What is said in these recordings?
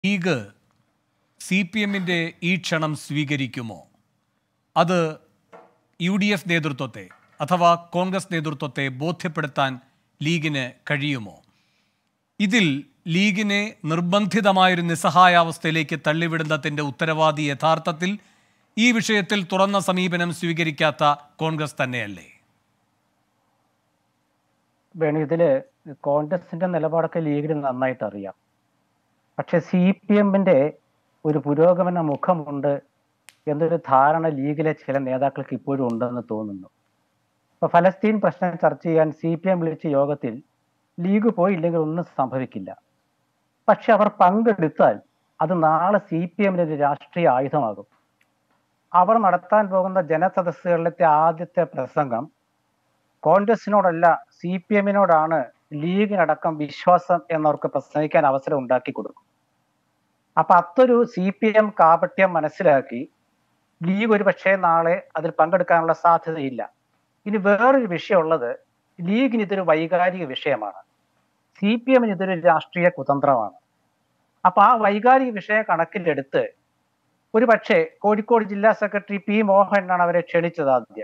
League C P എമ്മിൻ്റെ ഈ ക്ഷണം സ്വീകരിക്കുമോ അത് യു ഡി എഫ് നേതൃത്വത്തെ അഥവാ കോൺഗ്രസ് നേതൃത്വത്തെ ബോധ്യപ്പെടുത്താൻ ലീഗിന് കഴിയുമോ ഇതിൽ ലീഗിനെ നിർബന്ധിതമായൊരു നിസ്സഹായാവസ്ഥയിലേക്ക് തള്ളിവിടുന്നതിൻ്റെ ഉത്തരവാദി യഥാർത്ഥത്തിൽ ഈ വിഷയത്തിൽ തുറന്ന സമീപനം സ്വീകരിക്കാത്ത കോൺഗ്രസ് തന്നെയല്ലേ വേണു ഇതില് കോൺഗ്രസിന്റെ നിലപാടൊക്കെ ലീഗിന് നന്നായിട്ട് അറിയാം പക്ഷെ സി പി എമ്മിന്റെ ഒരു പുരോഗമന മുഖമുണ്ട് എന്നൊരു ധാരണ ലീഗിലെ ചില നേതാക്കൾക്ക് ഇപ്പോഴും ഉണ്ടെന്ന് തോന്നുന്നു ഇപ്പൊ ഫലസ്തീൻ പ്രശ്നം ചർച്ച ചെയ്യാൻ സി പി എം വിളിച്ച യോഗത്തിൽ ലീഗ് പോയില്ലെങ്കിൽ ഒന്നും സംഭവിക്കില്ല പക്ഷെ അവർ പങ്കെടുത്താൽ അത് നാളെ സി പി എമ്മിന് ഒരു രാഷ്ട്രീയ ആയുധമാകും അവർ നടത്താൻ പോകുന്ന ജനസദസ്സുകളിലത്തെ ആദ്യത്തെ പ്രസംഗം കോൺഗ്രസിനോടല്ല സി പി എമ്മിനോടാണ് ലീഗിനടക്കം വിശ്വാസം എന്നവർക്ക് പ്രസംഗിക്കാൻ അവസരം ഉണ്ടാക്കി കൊടുക്കും അപ്പൊ അത്തൊരു സി പി എം കാപട്യം മനസ്സിലാക്കി ലീഗ് ഒരു പക്ഷേ നാളെ അതിൽ പങ്കെടുക്കാനുള്ള സാധ്യതയില്ല ഇനി വേറൊരു വിഷയമുള്ളത് ലീഗിന് ഇതൊരു വൈകാരിക വിഷയമാണ് സി പി എമ്മിന് ഇതൊരു രാഷ്ട്രീയ കുതന്ത്രമാണ് അപ്പൊ ആ വൈകാരിക വിഷയം കണക്കിലെടുത്ത് ഒരു പക്ഷേ കോഴിക്കോട് ജില്ലാ സെക്രട്ടറി പി മോഹനാണ് അവരെ ക്ഷണിച്ചത് ആദ്യം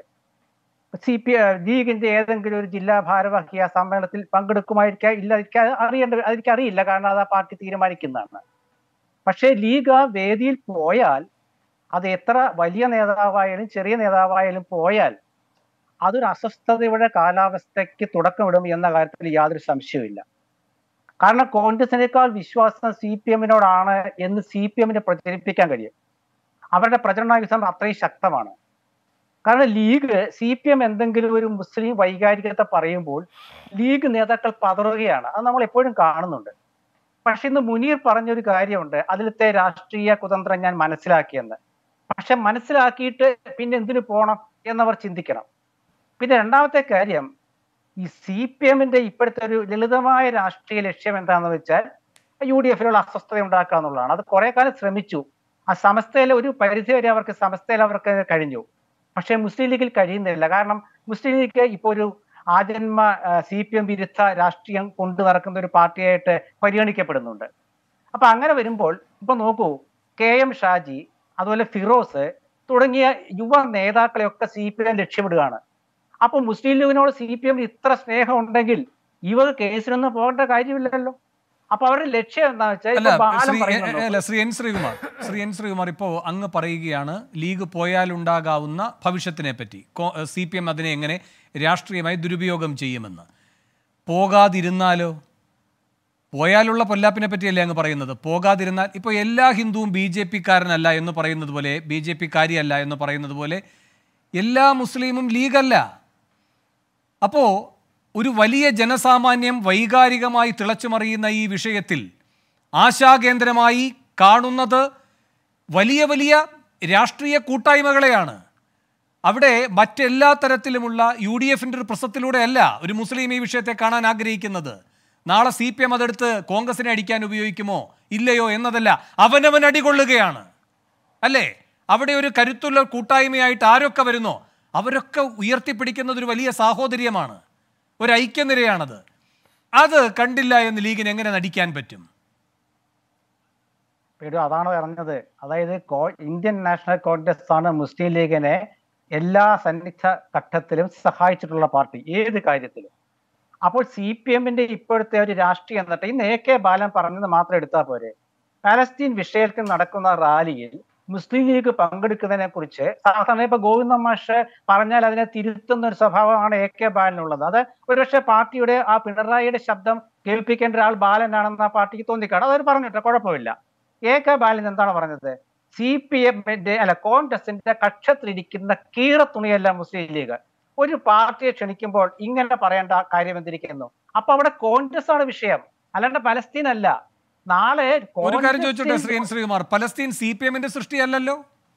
സി പി ലീഗിന്റെ ഏതെങ്കിലും ഒരു ജില്ലാ ഭാരവാഹി ആ സമ്മേളനത്തിൽ പങ്കെടുക്കുമായിരിക്കാം ഇല്ല എനിക്ക് അറിയേണ്ട അതെനിക്ക് അറിയില്ല കാരണം അത് ആ പാർട്ടി തീരുമാനിക്കുന്നതാണ് പക്ഷേ ലീഗ് ആ വേദിയിൽ പോയാൽ അത് എത്ര വലിയ നേതാവായാലും ചെറിയ നേതാവായാലും പോയാൽ അതൊരു അസ്വസ്ഥതയുടെ കാലാവസ്ഥയ്ക്ക് തുടക്കമിടും എന്ന കാര്യത്തിൽ യാതൊരു സംശയവുമില്ല കാരണം കോൺഗ്രസിനേക്കാൾ വിശ്വാസം സി പി എമ്മിനോടാണ് എന്ന് സി പി എമ്മിനെ പ്രചരിപ്പിക്കാൻ കഴിയും അവരുടെ പ്രചരണായുധം അത്രയും ശക്തമാണ് കാരണം ലീഗ് സി പി എം എന്തെങ്കിലും ഒരു മുസ്ലിം വൈകാരികത പറയുമ്പോൾ ലീഗ് നേതാക്കൾ പതറുകയാണ് അത് നമ്മൾ എപ്പോഴും കാണുന്നുണ്ട് പക്ഷെ ഇന്ന് മുനീർ പറഞ്ഞൊരു കാര്യമുണ്ട് അതിലത്തെ രാഷ്ട്രീയ കുതന്ത്രം ഞാൻ മനസ്സിലാക്കിയെന്ന് പക്ഷെ മനസ്സിലാക്കിയിട്ട് പിന്നെ എന്തിനു പോകണം എന്നവർ ചിന്തിക്കണം പിന്നെ രണ്ടാമത്തെ കാര്യം ഈ സി പി എമ്മിന്റെ ഇപ്പോഴത്തെ ഒരു ലളിതമായ രാഷ്ട്രീയ ലക്ഷ്യം എന്താണെന്ന് വെച്ചാൽ യു ഡി എഫിലുള്ള അസ്വസ്ഥത ഉണ്ടാക്കുക എന്നുള്ളതാണ് അത് കുറെ കാലം ശ്രമിച്ചു ആ സമസ്തയിലെ ഒരു പരിധി വരെ അവർക്ക് സമസ്തയിൽ അവർക്ക് കഴിഞ്ഞു പക്ഷേ മുസ്ലിം ലീഗിൽ കഴിയുന്നില്ല കാരണം മുസ്ലിം ലീഗ് ഇപ്പോൾ ഒരു ആജന്മ സി പി എം വിരുദ്ധ രാഷ്ട്രീയം കൊണ്ടു നടക്കുന്ന ഒരു പാർട്ടിയായിട്ട് പരിഗണിക്കപ്പെടുന്നുണ്ട് അപ്പൊ അങ്ങനെ വരുമ്പോൾ ഇപ്പൊ നോക്കൂ കെ എം ഷാജി അതുപോലെ ഫിറോസ് തുടങ്ങിയ യുവ നേതാക്കളെയൊക്കെ സി പി എം ലക്ഷ്യമിടുകയാണ് അപ്പൊ മുസ്ലിം ലീഗിനോട് സി പി എം ഇത്ര സ്നേഹം ഉണ്ടെങ്കിൽ ഇവർ കേസിലൊന്നും പോകേണ്ട കാര്യമില്ലല്ലോ അപ്പൊ അവരുടെ ലക്ഷ്യം എന്താ വെച്ചാൽ അല്ല ഇപ്പൊ ബാലൻ ശ്രീ പറയുന്നുണ്ടോ? അല്ല ശ്രീ എൻ ശ്രീകുമാർ ശ്രീ എൻ ശ്രീകുമാർ ഇപ്പോൾ അങ്ങ് പറയുകയാണ് ലീഗ് പോയാലുണ്ടാകാവുന്ന ഭവിഷ്യത്തിനെ പറ്റി സി പി എം അതിനെ എങ്ങനെ രാഷ്ട്രീയമായി ദുരുപയോഗം ചെയ്യുമെന്ന് പോകാതിരുന്നാലോ പോയാലുള്ള പൊല്ലാപ്പിനെ പറ്റിയല്ലേ അങ്ങ് പറയുന്നത് പോകാതിരുന്നാൽ ഇപ്പോൾ എല്ലാ ഹിന്ദുവും ബി ജെ പിക്കാരനല്ല എന്ന് പറയുന്നത് പോലെ ബി ജെ പിക്കാരിയല്ല എന്ന് പറയുന്നത് പോലെ എല്ലാ മുസ്ലിമും ലീഗല്ല അപ്പോൾ ഒരു വലിയ ജനസാമാന്യം വൈകാരികമായി തിളച്ചുമറിയുന്ന ഈ വിഷയത്തിൽ ആശാകേന്ദ്രമായി കാണുന്നത് വലിയ വലിയ രാഷ്ട്രീയ കൂട്ടായ്മകളെയാണ് അവിടെ മറ്റെല്ലാ തരത്തിലുമുള്ള യു ഡി എഫിൻ്റെ ഒരു പ്രസത്തിലൂടെയല്ല ഒരു മുസ്ലിം ഈ വിഷയത്തെ കാണാൻ ആഗ്രഹിക്കുന്നത് നാളെ സി പി എം അതെടുത്ത് കോൺഗ്രസിനെ അടിക്കാൻ ഉപയോഗിക്കുമോ ഇല്ലയോ എന്നതല്ല അവനവൻ അടികൊള്ളുകയാണ് അല്ലേ അവിടെ ഒരു കരുത്തുള്ള കൂട്ടായ്മയായിട്ട് ആരൊക്കെ വരുന്നോ അവരൊക്കെ ഉയർത്തിപ്പിടിക്കുന്നത് ഒരു വലിയ സാഹോദര്യമാണ് ഒരു ഐക്യനിരയാണത് അത് കണ്ടില്ല എന്ന് ലീഗിന് എങ്ങനെ നടിക്കാൻ പറ്റും പേരു അതാണ് പറഞ്ഞത് അതായത് കോ- ഇന്ത്യൻ നാഷണൽ കോൺഗ്രസ് ആണ് മുസ്ലിം ലീഗിനെ എല്ലാ സന്നിഗ്ധ ഘട്ടത്തിലും സഹായിച്ചിട്ടുള്ള പാർട്ടി ഏത് കാര്യത്തിലും അപ്പോൾ സി പി എമ്മിന്റെ ഇപ്പോഴത്തെ ഒരു രാഷ്ട്രീയം എന്നിട്ട് ഇന്ന് എ കെ ബാലൻ പറഞ്ഞത് മാത്രം എടുത്താൽ പോരെ പാലസ്തീൻ വിഷയത്തിൽ നടക്കുന്ന റാലിയിൽ മുസ്ലിം ലീഗ് പങ്കെടുക്കുന്നതിനെ കുറിച്ച് സാധാരണ ഇപ്പൊ ഗോവിന്ദ മാഷ് പറഞ്ഞാൽ അതിനെ തിരുത്തുന്ന ഒരു സ്വഭാവമാണ് എ കെ ബാലനുള്ളത് അത് ഒരുപക്ഷെ പാർട്ടിയുടെ ആ പിണറായിയുടെ ശബ്ദം കേൾപ്പിക്കേണ്ട ഒരാൾ ബാലനാണെന്ന് ആ പാർട്ടിക്ക് തോന്നിക്കാണ് അതൊരു പറഞ്ഞിട്ട് കുഴപ്പമില്ല എ കെ ബാലൻ എന്താണ് പറഞ്ഞത് സി പി എമ്മിന്റെ അല്ല കോൺഗ്രസിന്റെ കക്ഷത്തിലിരിക്കുന്ന കീറത്തുണിയല്ല മുസ്ലിം ലീഗ് ഒരു പാർട്ടിയെ ക്ഷണിക്കുമ്പോൾ ഇങ്ങനെ പറയേണ്ട കാര്യം എന്തിരിക്കുന്നു അപ്പൊ അവിടെ കോൺഗ്രസ് ആണ് വിഷയം അല്ലാണ്ട് പലസ്തീൻ അല്ല നാളെ ഒരു കാര്യം ചോദിച്ചോട്ടെ കോൺഗ്രസിൽ- Shri N Sreekumar Palestine C P എമ്മിന്റെ സൃഷ്ടിയല്ലല്ലോ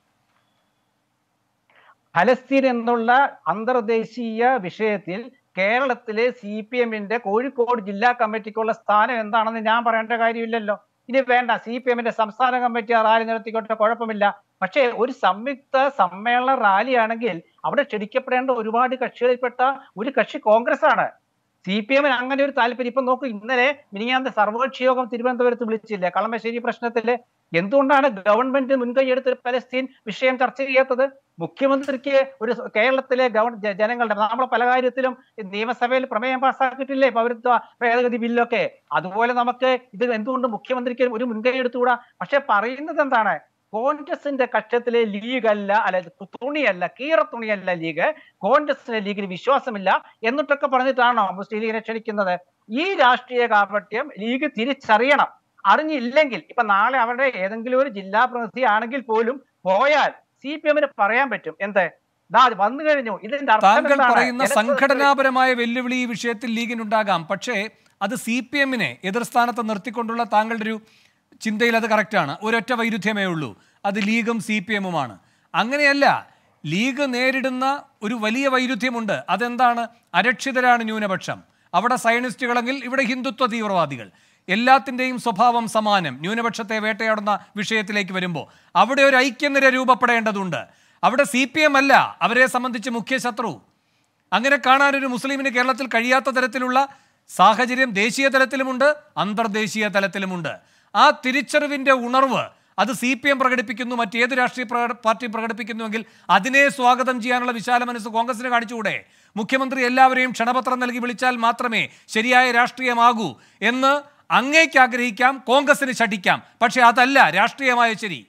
ഫലസ്തീൻ എന്നുള്ള അന്തർദേശീയ വിഷയത്തിൽ കേരളത്തിലെ സി പി എമ്മിന്റെ കോഴിക്കോട് ജില്ലാ കമ്മിറ്റിക്കുള്ള സ്ഥാനം എന്താണെന്ന് ഞാൻ പറയേണ്ട കാര്യമില്ലല്ലോ ഇനി വേണ്ട സി പി എമ്മിന്റെ സംസ്ഥാന കമ്മിറ്റി ആ റാലി നടത്തിക്കോട്ടെ കുഴപ്പമില്ല പക്ഷേ ഒരു സംയുക്ത സമ്മേളന റാലിയാണെങ്കിൽ അവിടെ ക്ഷണിക്കപ്പെടേണ്ട ഒരുപാട് കക്ഷികളിൽപ്പെട്ട ഒരു കക്ഷി കോൺഗ്രസ് ആണ് സി പി എമ്മിന് അങ്ങനെ ഒരു താല്പര്യം ഇപ്പൊ നോക്കൂ ഇന്നലെ മിനിങ്ങാന്ത സർവകക്ഷി യോഗം തിരുവനന്തപുരത്ത് വിളിച്ചില്ല കളമശ്ശേരി പ്രശ്നത്തില് എന്തുകൊണ്ടാണ് ഗവൺമെന്റ് മുൻകൈ എടുത്ത് പലസ്തീൻ വിഷയം ചർച്ച ചെയ്യാത്തത് മുഖ്യമന്ത്രിക്ക് ഒരു സ- കേരളത്തിലെ ഗവൺ ജ- ജനങ്ങളുടെ നമ്മൾ പല കാര്യത്തിലും ഈ നിയമസഭയിൽ പ്രമേയം പാസ്സാക്കിയിട്ടില്ലേ പൗരത്വ ഭേദഗതി ബില്ലൊക്കെ അതുപോലെ നമുക്ക് ഇത് എന്തുകൊണ്ട് മുഖ്യമന്ത്രിക്ക് ഒരു മുൻകൈ എടുത്തുകൂടാ പക്ഷെ പറയുന്നത് എന്താണ് കോൺഗ്രസിന്റെ കക്ഷത്തിലെ ലീഗ് അല്ല അല്ല തുണിയല്ല കീറ തുണിയല്ല ലീഗ് കോൺഗ്രസിന്റെ ലീഗിന് വിശ്വാസമില്ല എന്നിട്ടൊക്കെ പറഞ്ഞിട്ടാണോ മുസ്ലിം ലീഗിനെ ക്ഷണിക്കുന്നത് ഈ രാഷ്ട്രീയ കാപട്യം ലീഗ് തിരിച്ചറിയണം അറിഞ്ഞില്ലെങ്കിൽ ഇപ്പൊ നാളെ അവരുടെ ഏതെങ്കിലും ഒരു ജില്ലാ പ്രതിനിധി ആണെങ്കിൽ പോലും പോയാൽ സി പി എമ്മിന് പറയാൻ പറ്റും എന്ത് ദാ അത് വന്നു കഴിഞ്ഞു ഇതിന്റെ അർത്ഥം താങ്കൾ എന്താണ്? പറയുന്ന ഇലക്ഷൻ സംഘടനാപരമായ വെല്ലുവിളി ഈ വിഷയത്തിൽ ലീഗിനുണ്ടാകാം പക്ഷേ അത് സി പി എമ്മിനെ എതിർസ്ഥാനത്ത് നിർത്തിക്കൊണ്ടുള്ള താങ്കളുടെ ഒരു ചിന്തയിൽ അത് കറക്റ്റാണ് ഒരൊറ്റ വൈരുദ്ധ്യമേ ഉള്ളൂ അത് ലീഗും സി പി എമ്മുമാണ് അങ്ങനെയല്ല ലീഗ് നേരിടുന്ന ഒരു വലിയ വൈരുദ്ധ്യമുണ്ട് അതെന്താണ് അരക്ഷിതരാണ് ന്യൂനപക്ഷം അവിടെ സയനിസ്റ്റുകളെങ്കിൽ ഇവിടെ ഹിന്ദുത്വ തീവ്രവാദികൾ എല്ലാത്തിൻ്റെയും സ്വഭാവം സമാനം ന്യൂനപക്ഷത്തെ വേട്ടയാടുന്ന വിഷയത്തിലേക്ക് വരുമ്പോൾ അവിടെ ഒരു ഐക്യനിര രൂപപ്പെടേണ്ടതുണ്ട് അവിടെ സി പി എം അല്ല അവരെ സംബന്ധിച്ച് മുഖ്യ ശത്രു അങ്ങനെ കാണാൻ ഒരു മുസ്ലിമിന് കേരളത്തിൽ കഴിയാത്ത തരത്തിലുള്ള സാഹചര്യം ദേശീയ തലത്തിലുമുണ്ട് അന്തർദേശീയ തലത്തിലുമുണ്ട് ആ തിരിച്ചറിവിന്റെ ഉണർവ് അത് സി പി എം പ്രകടിപ്പിക്കുന്നു മറ്റേത് രാഷ്ട്രീയ പ്രക- പാർട്ടി പ്രകടിപ്പിക്കുന്നുവെങ്കിൽ അതിനെ സ്വാഗതം ചെയ്യാനുള്ള വിശാല മനസ്സ് കോൺഗ്രസിന് കാണിച്ചുകൂടെ മുഖ്യമന്ത്രി എല്ലാവരെയും ക്ഷണപത്രം നൽകി വിളിച്ചാൽ മാത്രമേ ശരിയായ രാഷ്ട്രീയമാകൂ എന്ന് അങ്ങേക്ക് ആഗ്രഹിക്കാം കോൺഗ്രസിന് ശഠിക്കാം പക്ഷെ അതല്ല രാഷ്ട്രീയമായ ശരി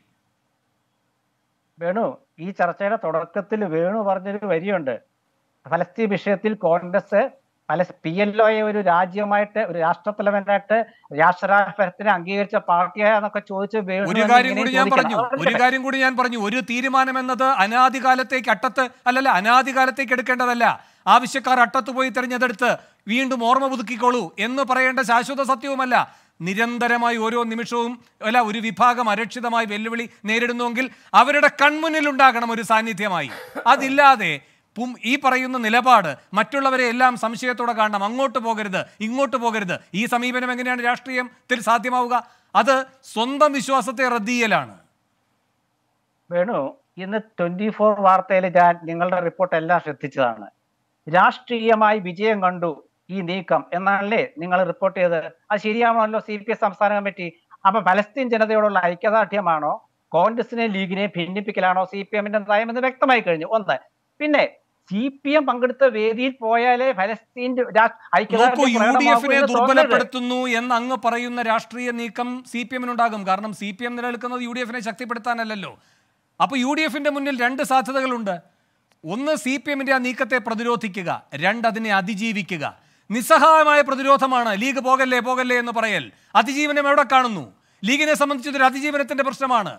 വേണു ഈ ചർച്ചയുടെ തുടക്കത്തിൽ വേണു പറഞ്ഞൊരു വരിയുണ്ട് ഫലസ്തീൻ വിഷയത്തിൽ കോൺഗ്രസ് പല പി എൽ ഒയെ ഒരു രാജ്യമായിട്ട് ഒരു രാഷ്ട്രത്തലവനായിട്ട് രാഷ്ട്രരാഷ്ട്രത്തിനെ അംഗീകരിച്ച പാർട്ടിയാന്നൊക്കെ ചോദിച്ച് വേണു ഒരു എന്ന് കാര്യം ഇങ്ങനെ കൂടി ഞാൻ ചോദിക്കണം. പറഞ്ഞു അത് ഒരു കാര്യം കൂടി ഞാൻ പറഞ്ഞു ഒരു തീരുമാനം എന്നത് അനാദികാലത്തേക്ക് അട്ടത്ത് അല്ലല്ല അനാദികാലത്തേക്ക് എടുക്കേണ്ടതല്ല ആവശ്യക്കാർ അട്ടത്ത് പോയി തെരഞ്ഞെടുത്ത് വീണ്ടും ഓർമ്മ പുതുക്കിക്കോളൂ എന്ന് പറയേണ്ട ശാശ്വത സത്യവുമല്ല നിരന്തരമായി ഓരോ നിമിഷവും അല്ല ഒരു വിഭാഗം അരക്ഷിതമായി വെല്ലുവിളി നേരിടുന്നുവെങ്കിൽ അവരുടെ കൺമുന്നിൽ ഉണ്ടാകണം ഒരു സാന്നിധ്യമായി അതില്ലാതെ പും- ഈ പറയുന്ന നിലപാട് മറ്റുള്ളവരെ എല്ലാം സംശയത്തോടെ കാണണം അങ്ങോട്ട് പോകരുത് ഇങ്ങോട്ട് പോകരുത് ഈ സമീപനം എങ്ങനെയാണ് രാഷ്ട്രീയത്തിൽ സാധ്യമാവുക അത് സ്വന്തം വിശ്വാസത്തെ റദ്ദീയലാണ് വേണു ഇന്ന് ട്വന്റി ഫോർ വാർത്തയിൽ ഞാൻ നിങ്ങളുടെ റിപ്പോർട്ട് എല്ലാം ശ്രദ്ധിച്ചതാണ് രാഷ്ട്രീയമായി വിജയം കണ്ടു ഈ നീക്കം എന്നാണല്ലേ നിങ്ങൾ റിപ്പോർട്ട് ചെയ്തത് അത് ശരിയാണല്ലോ സി പി എസ് സംസ്ഥാന കമ്മിറ്റി അപ്പൊ പലസ്തീൻ ജനതയോടുള്ള ഐക്യദാർഢ്യമാണോ കോൺഗ്രസിനെ ലീഗിനെ ഭിന്നിപ്പിക്കലാണോ സി പി എമ്മിന്റെ നയമെന്ന് വ്യക്തമായി കഴിഞ്ഞു ഒന്ന് പിന്നെ സി പി എം പങ്കെടുത്ത വേദിയിൽ പോയാലേ ഫലസ്തീൻ രാ- നോക്കൂ ഐക്യദാർഢ്യം യു ഡി പ്രകടമാക്കൂ എഫിനെ എന്ന് തോന്നരുത്. ദുർബലപ്പെടുത്തുന്നു എന്ന് അങ്ങ് പറയുന്ന രാഷ്ട്രീയ നീക്കം സി പി എമ്മിനുണ്ടാകും കാരണം സി പി എം നിലനിൽക്കുന്നത് യു ഡി എഫിനെ ശക്തിപ്പെടുത്താനല്ലല്ലോ അപ്പൊ യു ഡി എഫിന്റെ മുന്നിൽ രണ്ട് സാധ്യതകളുണ്ട് ഒന്ന് സി പി എമ്മിന്റെ ആ നീക്കത്തെ പ്രതിരോധിക്കുക രണ്ട് അതിനെ അതിജീവിക്കുക നിസ്സഹായമായ പ്രതിരോധമാണ് ലീഗ് പോകല്ലേ പോകല്ലേ എന്ന് പറയൽ അതിജീവനം എവിടെ കാണുന്നു ലീഗിനെ സംബന്ധിച്ച് ഇതൊരു അതിജീവനത്തിന്റെ പ്രശ്നമാണ്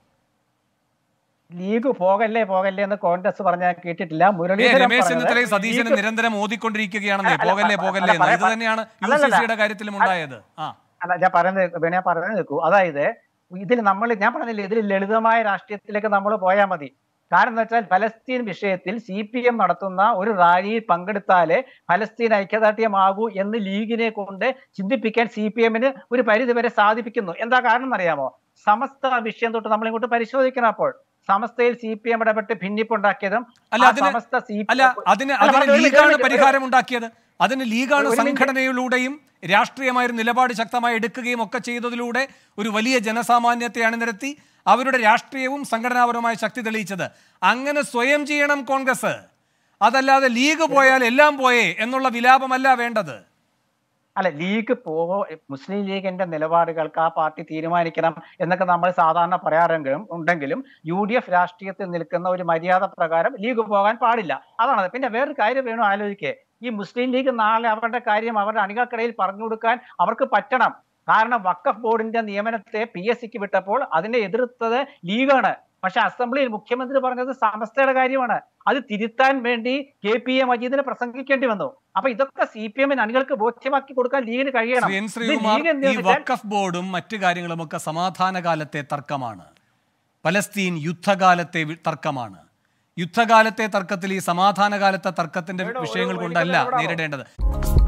ലീഗ് പോകല്ലേ പോകല്ലേ എന്ന് കോൺഗ്രസ് പറഞ്ഞാൽ കേട്ടിട്ടില്ല ഏ, മുരളീധരൻ രമേശ് പറഞ്ഞത് ചെന്നിത്തലയും സതീശനും ലീഗ് നിരന്തരം ഓതിക്കൊണ്ടിരിക്കുകയാണെന്നേ അല്ല, പോകല്ലേ അല്ല, പോകല്ലേ എന്ന് അല്ല, ഇത് തന്നെയാണ് യു സി അല്ലല്ല. സിയുടെ കാര്യത്തിലും ഉണ്ടായത് ആ അല്ല ഞാൻ പറയുന്നത് വേണേ ഞാൻ പറഞ്ഞു നിൽക്കൂ അതായത് ഇതിൽ നമ്മൾ ഞാൻ പറഞ്ഞില്ലേ ഇതിൽ ലളിതമായ രാഷ്ട്രീയത്തിലേക്ക് നമ്മൾ പോയാൽ മതി കാരണം എന്ന് വെച്ചാൽ ഫലസ്തീൻ വിഷയത്തിൽ സി പി എം നടത്തുന്ന ഒരു റാലിയിൽ പങ്കെടുത്താലേ ഫലസ്തീൻ ഐക്യദാർഢ്യമാകൂ എന്ന് ലീഗിനെ കൊണ്ട് ചിന്തിപ്പിക്കാൻ സി പി എമ്മിന് ഒരു പരിധി വരെ സാധിപ്പിക്കുന്നു എന്താ കാരണം എന്നറിയാമോ സമസ്ത വിഷയം തൊട്ട് നമ്മൾ ഇങ്ങോട്ട് പരിശോധിക്കണം അപ്പോൾ സമസ്തയിൽ സി പി എം ഇടപെട്ട് ഭിന്നിപ്പുണ്ടാക്കിയതും അല്ല, ആ അതിന് സമസ്ത സി അല്ല അതിന് അല്ല, അതിന് ഒരു മിനിറ്റ്, ലീഗാണ് ഒരു മിനിറ്റ്, പരിഹാരം ഉണ്ടാക്കിയത് അതിന് ലീഗാണ് ഒരു മിനിറ്റ്. സംഘടനയിലൂടെയും രാഷ്ട്രീയമായ ഒരു നിലപാട് ശക്തമായി എടുക്കുകയും ഒക്കെ ചെയ്തതിലൂടെ ഒരു വലിയ ജനസാമാന്യത്തെ അണിനിരത്തി അവരുടെ രാഷ്ട്രീയവും സംഘടനാപരമായ ശക്തി തെളിയിച്ചത് അങ്ങനെ സ്വയം ചെയ്യണം കോൺഗ്രസ് അതല്ലാതെ ലീഗ് പോയാൽ എല്ലാം പോയേ എന്നുള്ള വിലാപമല്ല വേണ്ടത് അല്ല ലീഗ് പോ മുസ്ലിം ലീഗിന്റെ നിലപാടുകൾക്ക് ആ പാർട്ടി തീരുമാനിക്കണം എന്നൊക്കെ നമ്മൾ സാധാരണ പറയാറെങ്കിലും ഉണ്ടെങ്കിലും യു ഡി എഫ് രാഷ്ട്രീയത്തിൽ നിൽക്കുന്ന ഒരു മര്യാദ പ്രകാരം ലീഗ് പോകാൻ പാടില്ല അതാണ് അത്. പിന്നെ വേറൊരു കാര്യം വേണം ആലോചിക്കേ ഈ മുസ്ലിം ലീഗ് നാളെ അവരുടെ കാര്യം അവരുടെ അണികൾക്കിടയിൽ പറഞ്ഞു കൊടുക്കാൻ അവർക്ക് പറ്റണം കാരണം വഖഫ് ബോർഡിന്റെ നിയമനത്തെ പി എസ് സിക്ക് വിട്ടപ്പോൾ അതിനെ എതിർത്തത് ലീഗാണ് പക്ഷെ അസംബ്ലിയിൽ മുഖ്യമന്ത്രി പറഞ്ഞത് സമസ്തയുടെ കാര്യമാണ് അത് തിരുത്താൻ വേണ്ടി കെ പി എ മജീദിനെ പ്രസംഗിക്കേണ്ടി വന്നു അപ്പൊ ഇതൊക്കെ സി പി എമ്മിന് അണികൾക്ക് ബോധ്യമാക്കി കൊടുക്കാൻ ലീഗിന് കഴിയണം ശ്രീ എൻ ഇത് ശ്രീകുമാർ ലീഗ് എന്ത് ഈ വെച്ചാൽ വഖഫ് ബോർഡും മറ്റു കാര്യങ്ങളുമൊക്കെ സമാധാന കാലത്തെ തർക്കമാണ് പലസ്തീൻ യുദ്ധകാലത്തെ വി- തർക്കമാണ് യുദ്ധകാലത്തെ തർക്കത്തിൽ ഈ സമാധാന കാലത്തെ തർക്കത്തിന്റെ വിഷയങ്ങൾ കൊണ്ടല്ല നേരിടേണ്ടത്